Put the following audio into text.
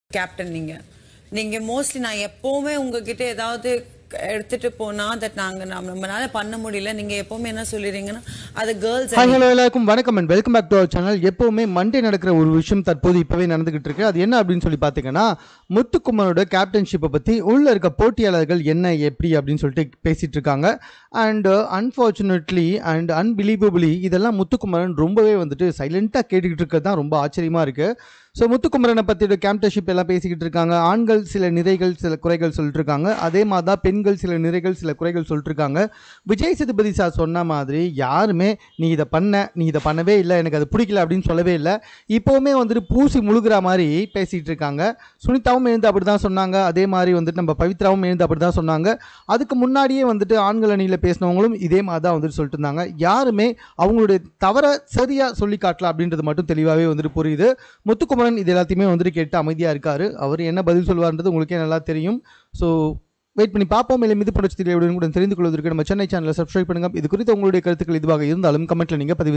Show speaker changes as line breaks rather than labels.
captain நீங்க நீங்க mostly நான் எப்பவுமே உங்ககிட்ட ஏதாவது எடுத்துட்டு போனா தட் நாங்க நம்ம- நம்மளால பண்ண முடியல நீங்க எப்பவுமே என்ன சொல்லிடுறீங்கன்னா அது கேர்ள்ஸ்
ஹாய் ஹலோ எல்லாருக்கும் வணக்கம் and welcome back to our channel எப்போவுமே மண்டே நடக்கிற ஒரு விஷயம் தற்போது இப்போவே நடந்துகிட்டு இருக்கு அது என்ன அப்படின்னு சொல்லி பார்த்தீங்கன்னா முத்துக்குமரோட கேப்டன்ஷிப்பை பற்றி உள்ள இருக்க போட்டியாளர்கள் என்ன எப்படி அப்படின்னு சொல்லிட்டு பேசிட்டு இருக்காங்க அண்ட் அன்ஃபார்ச்சுனேட்லி அண்ட் அன்பிலீவபிளி இதெல்லாம் முத்துக்குமரன் ரொம்பவே வந்துட்டு சைலண்ட்டாக கேட்டுக்கிட்டு இருக்கிறது தான் ரொம்ப ஆச்சரியமாக இருக்குது ஸோ முத்துக்குமரனை பற்றியோட கேப்டன்ஷிப் எல்லாம் பேசிக்கிட்டு இருக்காங்க ஆண்கள் சில நிறைகள் சில குறைகள் சொல்லிட்டு இருக்காங்க அதே மாதிரி தான் பெண்கள் சில நிறைகள் சில குறைகள் சொல்லிட்டு இருக்காங்க விஜய் சேதுபதி சார் சொன்ன மாதிரி யாருமே நீ இதை பண்ண நீ இதை பண்ணவே இல்லை எனக்கு அது பிடிக்கல அப்படின்னு சொல்லவே இல்லை இப்போவுமே வந்துட்டு பூசி முழுகிற மாதிரி பேசிகிட்டு இருக்காங்க சுனிதாவும் எழுந்து அப்படி தான் சொன்னாங்க அதே மாதிரி வந்துட்டு நம்ம பவித்ராவும் எழுந்து அப்படி தான் சொன்னாங்க அதுக்கு முன்னாடியே வந்துட்டு ஆண்கள் அணியில் பேசினவங்களும் இதே மாதிரி தான் வந்துட்டு சொல்லிட்டு இருந்தாங்க யாருமே அவங்களுடைய தவறை சரியாக சொல்லி காட்டல அப்படின்றது மட்டும் தெளிவாகவே வந்துட்டு புரியுது முத்துக்குமரன் இது எல்லாத்தையுமே வந்துட்டு கேட்டு அமைதியாக இருக்காரு அவர் என்ன பதில் சொல்வார்ன்றது உங்களுக்கே நல்லா தெரியும் ஸோ வெயிட் பண்ணி பார்ப்போம் இல்லை மிது படச்சத்தில் கூட தெரிந்து கொள்வதற்கு நம்ம சென்னை சேனலை சப்ஸ்கிரைப் பண்ணுங்க இது குறித்து உங்களுடைய கருத்துக்கள் இதுவாக இருந்தாலும் கமெண்ட்ல நீங்கள் பதிவு